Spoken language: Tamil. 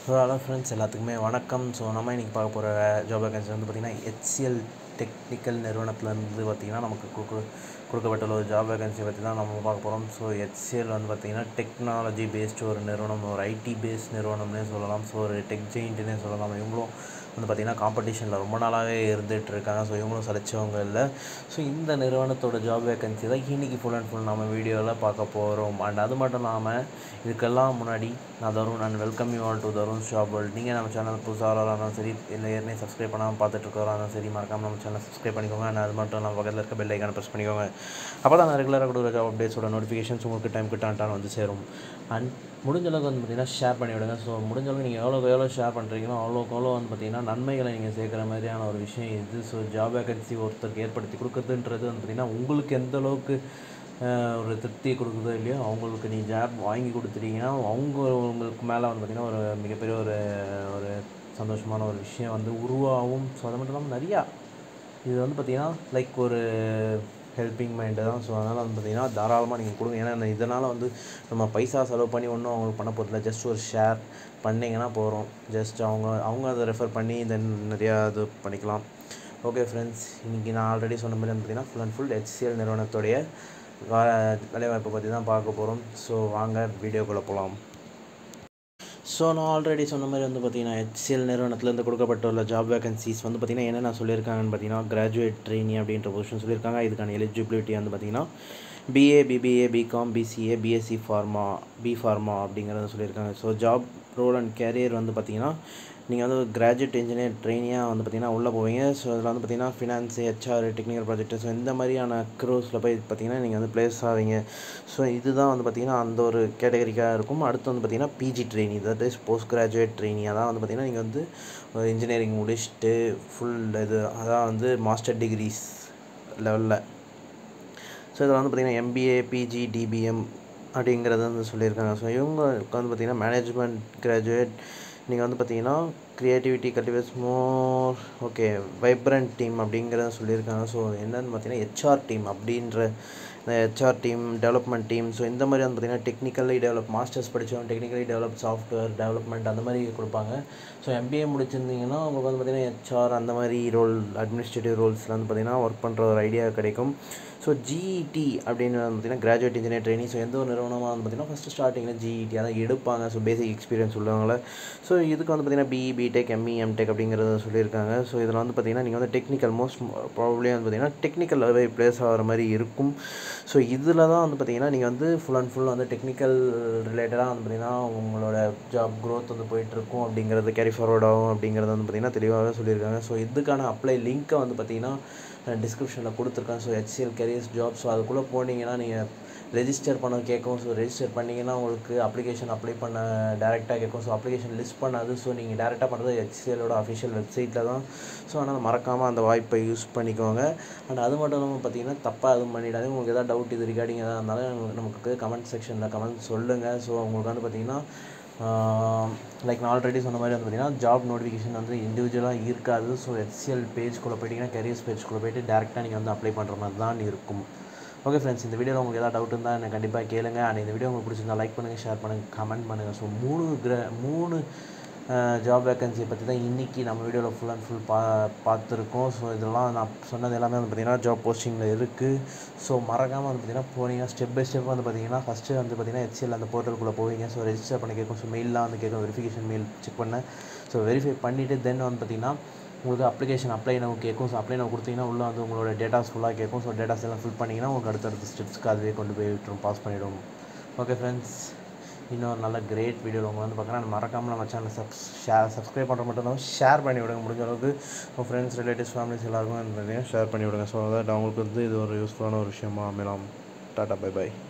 ஸோ ஹலோ ஃப்ரெண்ட்ஸ் எல்லாத்துக்குமே வணக்கம் ஸோ நம்ம இன்றைக்கி பார்க்க போகிற ஜாப் வேகன்சி வந்து பார்த்திங்கன்னா ஹெச்சிஎல் டெக்னிக்கல் நிறுவனத்துலேருந்து பார்த்திங்கன்னா நமக்கு கொடுக்க கொடுக்கப்பட்டுள்ள ஒரு ஜாப் வேகன்சி பற்றி தான் நம்ம பார்க்க போகிறோம் ஸோ ஹெச்சிஎல் வந்து பார்த்திங்கன்னா டெக்னாலஜி பேஸ்டு ஒரு நிறுவனம் ஒரு ஐடி பேஸ்ட் நிறுவனம்னே சொல்லலாம் ஸோ ஒரு டெக் ஜெயின்ட்டுனே சொல்லலாம் இவங்களும் வந்து பார்த்திங்கன்னா காம்படிஷனில் ரொம்ப நாளாகவே இருந்துகிட்டு இருக்காங்க ஸோ இவங்களும் சலிச்சவங்க இல்லை ஸோ இந்த நிறுவனத்தோட ஜாப் வேகன்சி தான் இன்றைக்கி ஃபுல் அண்ட் ஃபுல் நம்ம வீடியோவில் பார்க்க போகிறோம் அண்ட் அது மட்டும் இல்லாமல் இதுக்கெல்லாம் முன்னாடி நான் Tharun and welcome you all to Tharun shop world நீங்கள் நம்ம சேனல் புதுசாக இருந்தாலும் சரி இல்லை ஏற்கனவே சப்ஸ்கிரைப் பண்ணாமல் பார்த்துட்டு இருக்கிறாலும் சரி மறக்காமல் நம்ம சேனல் சப்ஸ்கிரைப் பண்ணிக்கோங்க அண்ட் அது மட்டும் இல்லாமல் பக்கத்தில் இருக்க பெல் ஐக்கான ப்ரெஸ் பண்ணிக்கோங்க அப்போ தான் நான் ரெகுலராக கொடுக்குற ஜாப் அப்டேட்ஸோட நோட்டிஃபிகேஷன்ஸ் உங்களுக்கு டைம் கிட்டான்ட்டான் வந்து சேரும் அண்ட் முடிஞ்ச அளவுக்கு வந்து பார்த்திங்கன்னா ஷேர் பண்ணி விடுங்க ஸோ முடிஞ்ச அளவுக்கு நீங்கள் எவ்வளோக்கு எவ்வளோ ஷேர் பண்ணுறீங்களோ அவ்வளோக்கு எவ்வளோ வந்து பார்த்திங்கன்னா நன்மைகளை நீங்கள் சேர்க்குற மாதிரியான ஒரு விஷயம் இது ஸோ ஜாப் வேகன்சி ஒருத்தருக்கு ஏற்படுத்தி கொடுக்குறதுன்றது வந்து பார்த்திங்கன்னா உங்களுக்கு எந்த அளவுக்கு அஹ், ஒரு திருப்தியை கொடுக்குதோ இல்லையோ அவங்களுக்கு நீ ஜாப் வாங்கி கொடுத்துட்டீங்கன்னா அவங்க உங்களுக்கு மேலே வந்து பார்த்திங்கன்னா ஒரு மிகப்பெரிய ஒரு ஒரு சந்தோஷமான ஒரு விஷயம் வந்து உருவாகும் ஸோ அது மட்டும் இல்லாமல் நிறையா இது வந்து பார்த்திங்கன்னா லைக் ஒரு ஹெல்பிங் மைண்டு தான் ஸோ அதனால் வந்து பார்த்திங்கன்னா தாராளமாக நீங்கள் கொடுங்க ஏன்னா இதனால் வந்து நம்ம பைசா செலவு பண்ணி ஒன்றும் அவங்களுக்கு பண்ண போகிறதில்ல ஜஸ்ட் ஒரு ஷேர் பண்ணிங்கன்னா போகிறோம் ஜஸ்ட் அவங்க அவங்க அதை ரெஃபர் பண்ணி தென் நிறையா இது பண்ணிக்கலாம் ஓகே ஃப்ரெண்ட்ஸ் இன்றைக்கி நான் ஆல்ரெடி சொன்ன மாதிரி வந்து பார்த்திங்கன்னா ஃபுல் அண்ட் ஃபுல் ஹெச்சிஎல் நிறுவனத்துடைய வே- வேலைவாய்ப்பை பற்றி தான் பார்க்க போகிறோம் ஸோ வாங்க வீடியோக்குள்ளே போகலாம் ஸோ நான் ஆல்ரெடி சொன்ன மாதிரி வந்து பார்த்தீங்கன்னா ஹெச்சிஎல் நிறுவனத்துலேருந்து கொடுக்கப்பட்டுள்ள ஜாப் வேகன்சிஸ் வந்து பார்த்தீங்கன்னா என்னென்ன சொல்லியிருக்காங்கன்னு பார்த்தீங்கன்னா கிராஜுவேட் ட்ரெயினி அப்படின்ற பொசிஷன் சொல்லியிருக்காங்க இதுக்கான எலிஜிபிலிட்டி வந்து பார்த்தீங்கன்னா BA BBA BCom BCA BSc pharma B pharma அப்படிங்கிறத சொல்லியிருக்காங்க so job role and career வந்து பார்த்தீங்கன்னா நீங்கள் வந்து கிராஜுவேட் இன்ஜினியர் ட்ரெயினியாக வந்து பார்த்தீங்கன்னா உள்ளே போவீங்க ஸோ அதில் வந்து பார்த்தீங்கன்னா finance HR technical project so இந்த மாதிரியான க்ரோஸில் போய் பார்த்தீங்கன்னா நீங்கள் வந்து ப்ளேஸ் ஆவீங்க ஸோ இதுதான் வந்து பார்த்தீங்கன்னா அந்த ஒரு கேட்டகரிக்காக இருக்கும் அடுத்து வந்து பார்த்தீங்கன்னா PG trainee that is post graduate trainee அதான் வந்து பார்த்தீங்கன்னா நீங்கள் வந்து இன்ஜினியரிங் முடிச்சுட்டு ஃபுல் இது அதான் வந்து மாஸ்டர் டிகிரிஸ் லெவலில் ஸோ இதில் வந்து பார்த்திங்கன்னா எம்பிஏ பிஜி டிபிஎம் அப்படிங்கிறத வந்து சொல்லியிருக்காங்க ஸோ இவங்களுக்கு வந்து பார்த்திங்கன்னா மேனேஜ்மெண்ட் கிராஜுவேட் நீங்கள் வந்து பார்த்தீங்கன்னா creativity cultivates more okay vibrant team அப்படிங்கிறத சொல்லியிருக்காங்க ஸோ என்னன்னு பார்த்தீங்கன்னா ஹெச்ஆர் டீம் அப்படின்ற இந்த HR team development team so இந்த மாதிரி வந்து பார்த்தீங்கன்னா டெக்னிக்கலி டெவலப் மாஸ்டர்ஸ் படித்தவங்க டெக்னிக்கலி டெவலப் சாஃப்ட்வேர் டெவலப்மெண்ட் அந்த மாதிரி கொடுப்பாங்க ஸோ எம்பிஏ முடிச்சிருந்தீங்கன்னா உங்களுக்கு வந்து பார்த்தீங்கன்னா ஹெச்ஆர் அந்த மாதிரி ரோல் அட்மினிஸ்ட்ரேட்டிவ் ரோல்ஸில் வந்து பார்த்தீங்கன்னா ஒர்க் பண்ணுற ஒரு ஐடியா கிடைக்கும் ஸோ ஜிஇடி அப்படின்னு வந்து பார்த்தீங்கன்னா கிராஜுவேட் இன்ஜினியர் ட்ரைனிங் ஸோ எந்த ஒரு நிறுவனமாக வந்து பார்த்தீங்கன்னா ஃபஸ்ட்டு ஸ்டார்டிங்கில் ஜிஇடி அதான் எடுப்பாங்க ஸோ பேசிக் எக்ஸ்பீரியன்ஸ் உள்ளவங்கள ஸோ இதுக்கு வந்து பார்த்தீங்கன்னா பிஇ பிடெக் எம்இ எம்டெக் அப்படிங்கிறத சொல்லியிருக்காங்க ஸோ இதில் வந்து பார்த்தீங்கன்னா நீங்கள் வந்து டெக்னிக்கல் மோஸ்ட் ப்ராபப்ளி வந்து பார்த்தீங்கன்னா டெக்னிக்கல் ப்ளேஸ் ஆகிற மாதிரி இருக்கும் ஸோ இதில் தான் வந்து பார்த்தீங்கன்னா நீங்கள் வந்து ஃபுல் அண்ட் ஃபுல் வந்து டெக்னிக்கல் ரிலேட்டடாக வந்து பார்த்தீங்கன்னா உங்களோட ஜாப் growth வந்து போயிட்டுருக்கும் அப்படிங்கிறது கேரி ஃபார்வர்ட் ஆகும் அப்படிங்கிறது வந்து பார்த்தீங்கன்னா தெளிவாகவே சொல்லியிருக்காங்க ஸோ இதுக்கான அப்ளை லிங்க்கை வந்து பார்த்தீங்கன்னா டிஸ்கிரிப்ஷனில் கொடுத்துருக்கேன் so HCL careers job so அதுக்குள்ளே போனீங்கன்னா நீங்கள் ரெஜிஸ்டர் பண்ண கேட்கும் ஸோ ரெஜிஸ்டர் பண்ணிங்கன்னா உங்களுக்கு அப்ளிகேஷன் அப்ளை பண்ண டேரெக்டாக கேட்கும் ஸோ அப்ளிகேஷன் லிஸ்ட் பண்ணாது ஸோ நீங்கள் டேரெக்டாக பண்ணுறது ஹெச்சிஎலோட அஃபிஷியல் வெப்சைட்டில் தான் ஸோ அதனால் மறக்காமல் அந்த வாய்ப்பை யூஸ் பண்ணிக்கோங்க அண்ட் அது மட்டும் இல்லாமல் பார்த்தீங்கன்னா தப்பாக எதுவும் பண்ணிடாது உங்களுக்கு எதாவது டவுட் இது ரிகார்டிங் எதாவது இருந்தாலும் நமக்கு கமெண்ட் செக்ஷனில் கமெண்ட் சொல்லுங்கள் ஸோ உங்களுக்கு வந்து பார்த்தீங்கன்னா லைக் நான் ஆல்ரெடி சொன்ன மாதிரி வந்து பார்த்தீங்கன்னா ஜாப் நோட்டிஃபிகேஷன் வந்து இண்டிவிஜுவலாக இருக்காது ஸோ ஹெச்சிஎல் பேஜ்குள்ளே போயிட்டீங்கன்னா கரியர்ஸ் பேஜ்குள்ளே போயிட்டு டேரெக்டாக நீங்கள் வந்து அப்ளை பண்ணுற மாதிரி தான் இருக்கும் ஓகே ஃப்ரெண்ட்ஸ் இந்த வீடியோவில் உங்களுக்கு ஏதாவது டவுட் இருந்தால் எனக்கு கண்டிப்பாக கேளுங்க அண்ட் இந்த வீடியோ உங்களுக்கு பிடிச்சிருந்தா லைக் பண்ணுங்கள் ஷேர் பண்ணுங்கள் கமெண்ட் பண்ணுங்கள் ஸோ மூணு கிர மூணு ஜாப் வேக்கன்சியை பற்றி தான் இன்றைக்கி நம்ம வீடியோவில் ஃபுல் அண்ட் ஃபுல் பா பார்த்துருக்கோம் ஸோ இதெல்லாம் நான் சொன்னது எல்லாமே வந்து பார்த்திங்கன்னா ஜாப் போஸ்டிங்கில் இருக்குது ஸோ மறக்காமல் வந்து பார்த்திங்கன்னா போனீங்கன்னா ஸ்டெப் பை ஸ்டெப் வந்து பார்த்திங்கன்னா ஃபஸ்ட்டு வந்து பார்த்திங்கன்னா ஹெச்சிஎல் அந்த போர்ட்டலுக்குள்ளே போவீங்க ஸோ ரெஜிஸ்டர் பண்ண கேட்கும் ஸோ மெயிலெலாம் வந்து கேட்கும் வெரிஃபிகேஷன் மெயில் செக் பண்ணேன் ஸோ வெரிஃபை பண்ணிவிட்டு தென் வந்து பார்த்திங்கன்னா உங்களுக்கு அப்ளிகேஷன் அப்ளை நம்ம கேட்கும் ஸோ அப்ளை நம்ம கொடுத்தீங்கன்னா உள்ளே வந்து உங்களோட டேட்டாஸ் ஃபுல்லாக கேட்கும் ஸோ டேட்டாஸ் எல்லாம் ஃபில் பண்ணிங்கன்னா உங்களுக்கு அடுத்தடுத்த ஸ்டெப்ஸ்க்கு அதுவே கொண்டு போய் விட்டுரும் பாஸ் பண்ணிவிடும் ஓகே ஃப்ரெண்ட்ஸ் இன்னொரு நல்ல கிரேட் வீடியோவில் உங்களை வந்து பார்க்குறேன் மறக்காமல் நம்ம சேனல் சப்ஸ் ஷேர் சப்ஸ்கிரைப் பண்ணுற மட்டும் இல்லாமல் ஷேர் பண்ணி விடுங்க முடிஞ்ச அளவுக்கு உங்கள் ஃப்ரெண்ட்ஸ் ரிலேட்டிவ்ஸ் ஃபேமிலிஸ் எல்லாருக்கும் இந்த ஷேர் பண்ணி விடுங்க ஸோ அதான் அவங்களுக்கு வந்து இது ஒரு யூஸ்ஃபுல்லான ஒரு விஷயமா அமையலாம் டாட்டா பை பை